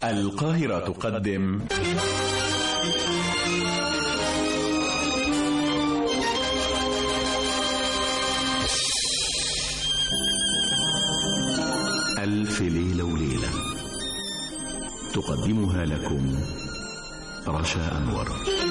القاهرة تقدم ألف ليلة وليلة تقدمها لكم رشا أنور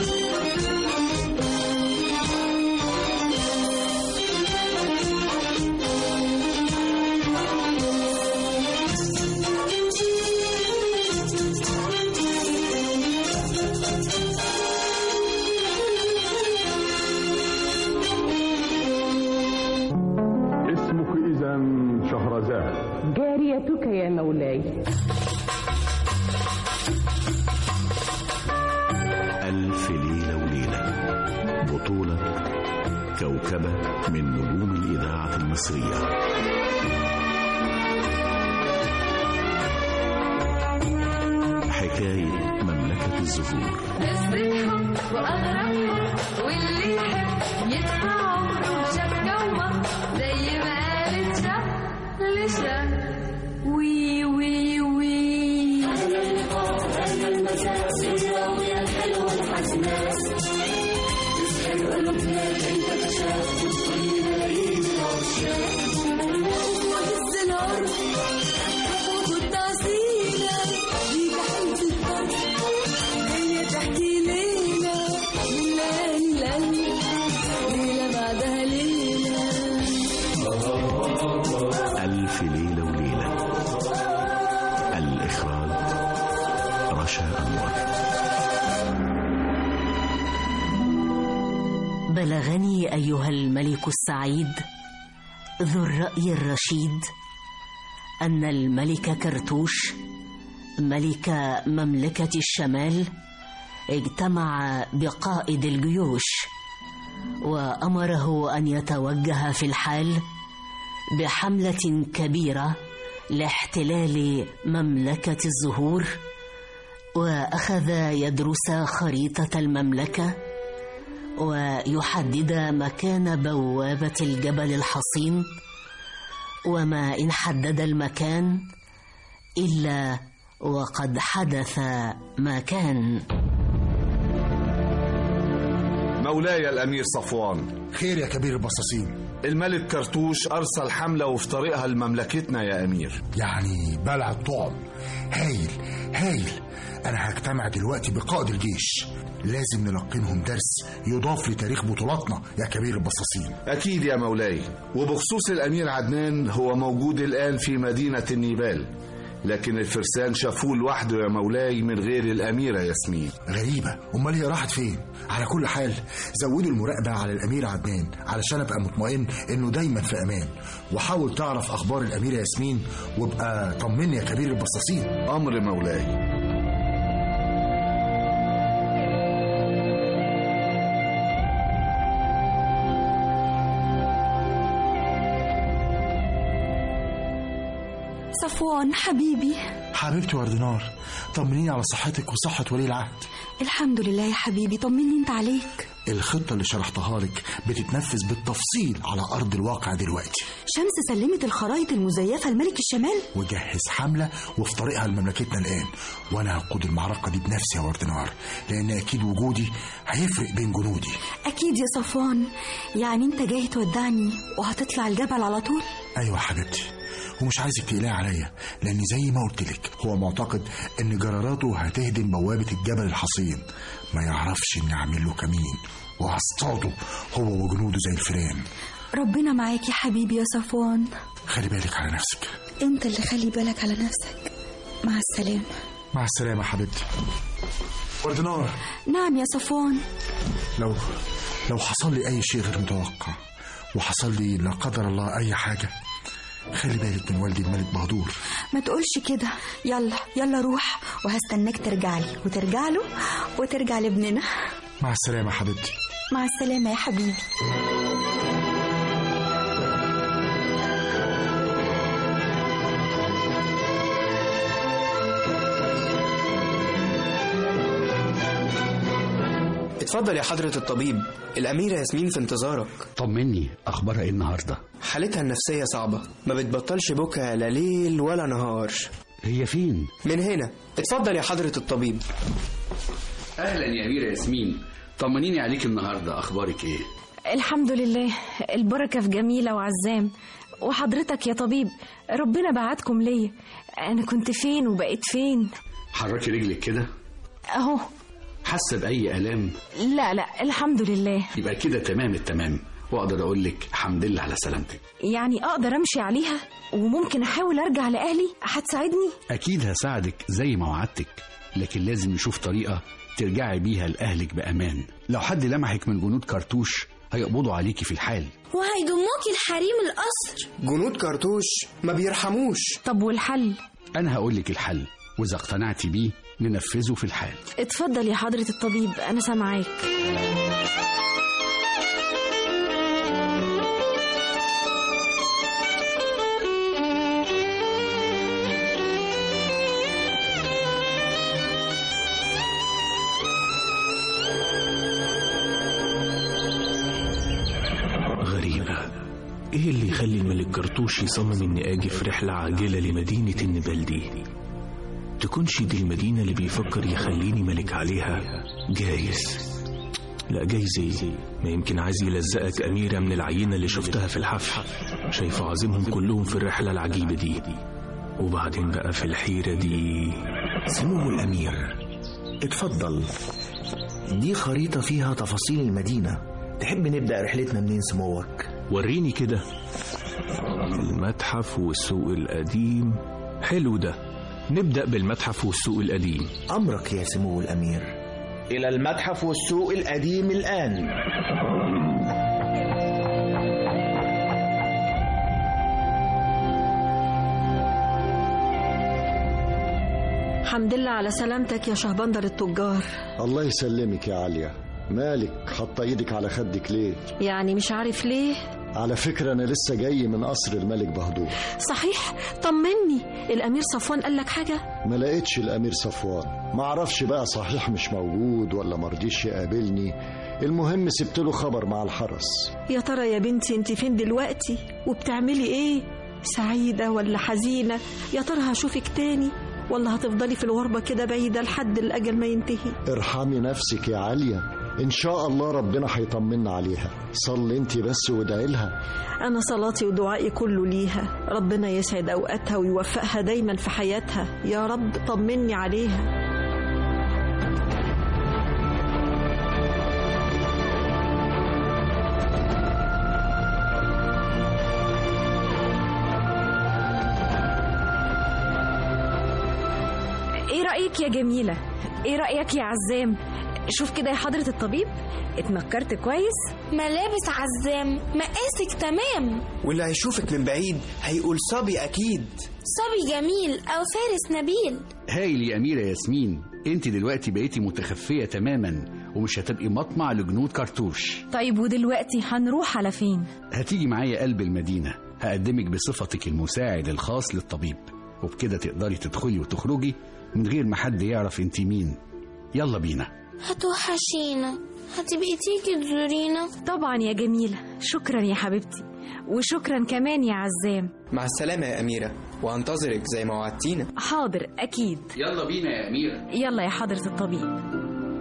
اسمك إذا شهرزاد جاريتك يا مولاي ألف ليلة وليلة بطولة كوكبة من نجوم الإذاعة المصرية حكاية مملكة الزهور نسرتهم وأغربهم واللي يحب يدفع عمره شاف جوه زي ما قالت شاف لشاف وي وي وي الزنار وخد عصينا دي بحب الطرب هي تحكي ليلة من ليلة ليلة بعدها ليلة ألف ليلة وليلة الإخراج رشا أنور بلغني ايها الملك السعيد ذو الراي الرشيد ان الملك كرتوش ملك مملكه الشمال اجتمع بقائد الجيوش وامره ان يتوجه في الحال بحمله كبيره لاحتلال مملكه الزهور واخذ يدرس خريطه المملكه ويحدد مكان بوابة الجبل الحصين وما إن حدد المكان إلا وقد حدث ما كان مولاي الأمير صفوان خير يا كبير البصاصين الملك كرتوش أرسل حملة وفي طريقها لمملكتنا يا أمير يعني بلع الطعم هايل هايل انا هجتمع دلوقتي بقائد الجيش لازم نلقنهم درس يضاف لتاريخ بطولاتنا يا كبير البصاصين أكيد يا مولاي وبخصوص الأمير عدنان هو موجود الآن في مدينة النيبال لكن الفرسان شافوه لوحده يا مولاي من غير الأميرة ياسمين غريبة امال هي راحت فين على كل حال زودوا المراقبة على الامير عدنان علشان ابقى مطمئن انه دايما في امان وحاول تعرف اخبار الاميرة ياسمين وابقى طمني يا كبير البصاصين أمر مولاي صفوان حبيبي حبيبتي وردنار طمنيني على صحتك وصحة ولي العهد الحمد لله يا حبيبي طمني انت عليك الخطة اللي شرحتها لك بتتنفذ بالتفصيل على أرض الواقع دلوقتي شمس سلمت الخرايط المزيفة لملك الشمال وجهز حملة وفي طريقها لمملكتنا الآن وأنا هقود المعركة دي بنفسي يا وردنار لأن أكيد وجودي هيفرق بين جنودي أكيد يا صفوان يعني انت جاي تودعني وهتطلع الجبل على طول أيوة حبيبتي ومش عايزك تقلقي عليا لأن زي ما قلت لك هو معتقد إن جراراته هتهدم بوابة الجبل الحصين ما يعرفش إني أعمل له كمين وهصطاده هو وجنوده زي الفيران ربنا معاك يا حبيبي يا صفوان خلي بالك على نفسك انت اللي خلي بالك على نفسك مع السلامة مع السلامة حبيبتي وردنار نعم يا صفوان لو لو حصل لي أي شيء غير متوقع وحصل لي لا قدر الله أي حاجة خلي بالك من والدي الملك بهدور ما تقولش كده يلا يلا روح وهستناك ترجع لي وترجع له وترجع لابننا مع السلامة حبيبتي مع السلامة يا حبيبي اتفضل يا حضرة الطبيب الأميرة ياسمين في انتظارك طمني اخبارها ايه النهارده حالتها النفسية صعبة ما بتبطلش بكى لا ليل ولا نهار هي فين من هنا اتفضل يا حضرة الطبيب اهلا يا اميره ياسمين طمنيني عليك النهارده اخبارك ايه الحمد لله البركة في جميلة وعزام وحضرتك يا طبيب ربنا بعتكم ليا أنا كنت فين وبقيت فين حركي رجلك كده أهو حاسه باي الام لا لا الحمد لله يبقى كده تمام التمام واقدر اقول لك الحمد لله على سلامتك يعني أقدر أمشي عليها وممكن أحاول أرجع لأهلي هتساعدني اكيد هساعدك زي ما وعدتك لكن لازم نشوف طريقه ترجعي بيها لاهلك بامان لو حد لمحك من جنود كرتوش هيقبضوا عليكي في الحال وهيضموكي الحريم القصر جنود كرتوش ما بيرحموش طب والحل انا هقول لك الحل واذا اقتنعتي بيه ننفذه في الحال اتفضل يا حضرة الطبيب أنا سامعاك غريبة ايه اللي يخلي الملك كرتوش يصمم اني اجي في رحلة عاجلة لمدينة النبال دي تكونش دي المدينة اللي بيفكر يخليني ملك عليها جايز لا جايز ايه ما يمكن عايز يلزقك أميرة من العينة اللي شفتها في الحفل شايفة عازمهم كلهم في الرحلة العجيبة دي وبعدين بقى في الحيرة دي سمو الأمير اتفضل دي خريطة فيها تفاصيل المدينة تحب نبدأ رحلتنا منين سموك؟ وريني كده المتحف والسوق القديم حلو ده نبدأ بالمتحف والسوق القديم أمرك يا سمو الأمير إلى المتحف والسوق القديم الآن حمد لله على سلامتك يا شهبندر التجار الله يسلمك يا عليا مالك حاطه ايدك على خدك ليه يعني مش عارف ليه على فكرة أنا لسه جاي من قصر الملك بهدور صحيح طمني الأمير صفوان قال لك حاجة ما لقيتش الأمير صفوان ما اعرفش بقى صحيح مش موجود ولا مرضيش يقابلني المهم سبت له خبر مع الحرس يا ترى يا بنتي انت فين دلوقتي وبتعملي ايه سعيدة ولا حزينة يا ترى هشوفك تاني ولا هتفضلي في الغربة كده بعيدة لحد الأجل ما ينتهي ارحمي نفسك يا عليا إن شاء الله ربنا هيطمنا عليها صلي انت بس وادعي لها أنا صلاتي ودعائي كله ليها ربنا يسعد أوقاتها ويوفقها دايما في حياتها يا رب طمني عليها ايه رأيك يا جميلة ايه رأيك يا عزام شوف كده يا حضرة الطبيب اتنكرت كويس ملابس عزام مقاسك تمام واللي هيشوفك من بعيد هيقول صبي أكيد صبي جميل أو فارس نبيل هايل يا أميرة ياسمين انت دلوقتي بقيتي متخفية تماما ومش هتبقي مطمع لجنود كرتوش طيب ودلوقتي هنروح على فين هتيجي معايا قلب المدينة هقدمك بصفتك المساعد الخاص للطبيب وبكده تقدري تدخلي وتخرجي من غير ما حد يعرف انت مين يلا بينا هتوحشينا هتبقي تيجي تزورينا طبعا يا جميلة شكرا يا حبيبتي وشكرا كمان يا عزام مع السلامة يا أميرة وهنتظرك زي ما وعدتينا حاضر أكيد يلا بينا يا أميرة يلا يا حضرة الطبيب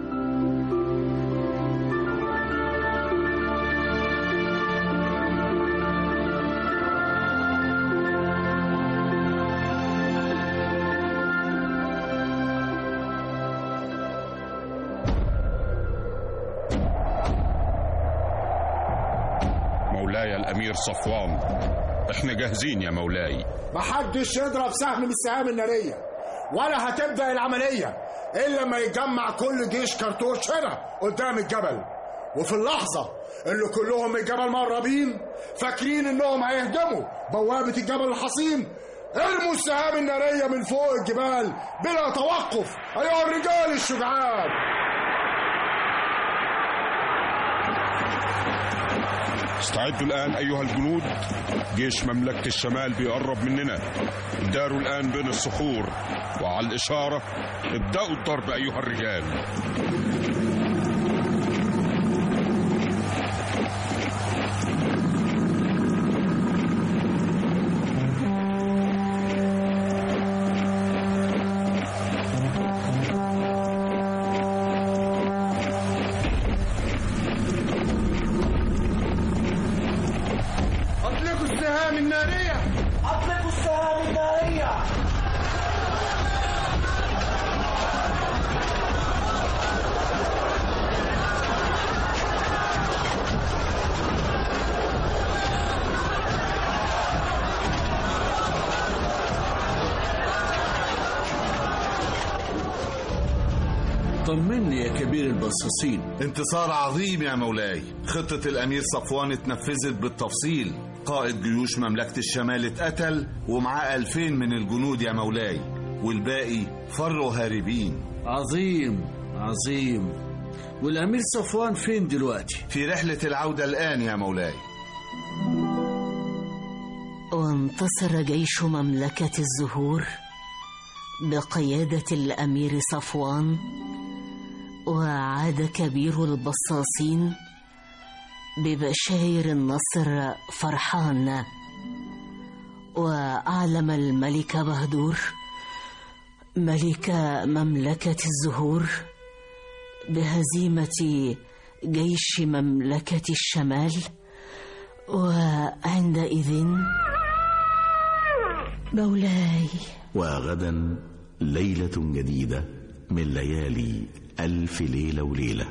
مولاي الأمير صفوان احنا جاهزين يا مولاي محدش يضرب سهم من السهام النارية ولا هتبدأ العملية إلا لما يتجمع كل جيش كرتوش هنا قدام الجبل وفي اللحظة اللي كلهم من الجبل مقربين فاكرين إنهم هيهدموا بوابة الجبل الحصين ارموا السهام النارية من فوق الجبال بلا توقف أيها الرجال الشجعان استعدوا الآن أيها الجنود جيش مملكة الشمال بيقرب مننا داروا الآن بين الصخور وعلى الإشارة ابدأوا الضرب أيها الرجال طمني يا كبير البصاصين انتصار عظيم يا مولاي خطة الأمير صفوان اتنفذت بالتفصيل قائد جيوش مملكة الشمال اتقتل ومعاه ألفين من الجنود يا مولاي والباقي فروا هاربين عظيم عظيم والأمير صفوان فين دلوقتي؟ في رحلة العودة الآن يا مولاي وانتصر جيش مملكة الزهور بقيادة الأمير صفوان وعاد كبير البصاصين ببشاير النصر فرحان وأعلم الملك بهدور ملك مملكة الزهور بهزيمة جيش مملكة الشمال وعندئذ مولاي وغدا ليلة جديدة من ليالي ألف ليلة وليلة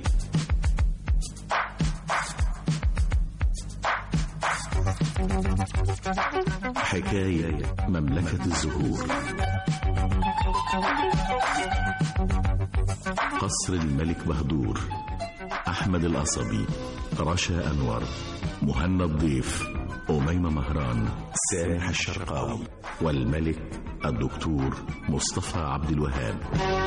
حكاية مملكة الزهور قصر الملك بهدور أحمد القصبي رشا أنور مهنا الضيف أميمة مهران سامح الشرقاوي والملك الدكتور مصطفى عبد الوهاب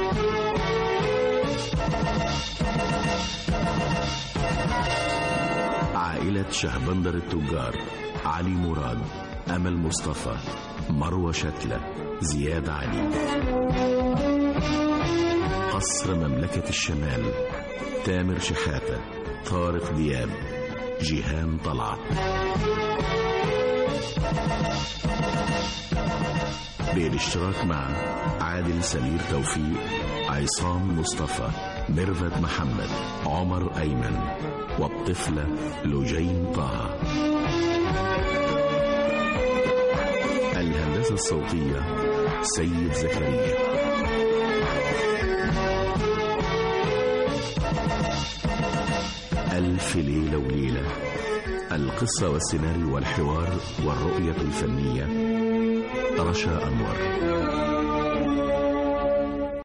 عائلة شهبندر التجار علي مراد أمل مصطفى مروة شتلة زياد علي قصر مملكة الشمال تامر شحاتة طارق دياب جيهان طلعت بالاشتراك مع عادل سمير توفيق عصام مصطفى ميرفت محمد عمر أيمن والطفلة لجين طه الهندسة الصوتية سيد زكريا ألف ليلة وليلة القصة والسيناريو والحوار والرؤية الفنية رشا أنور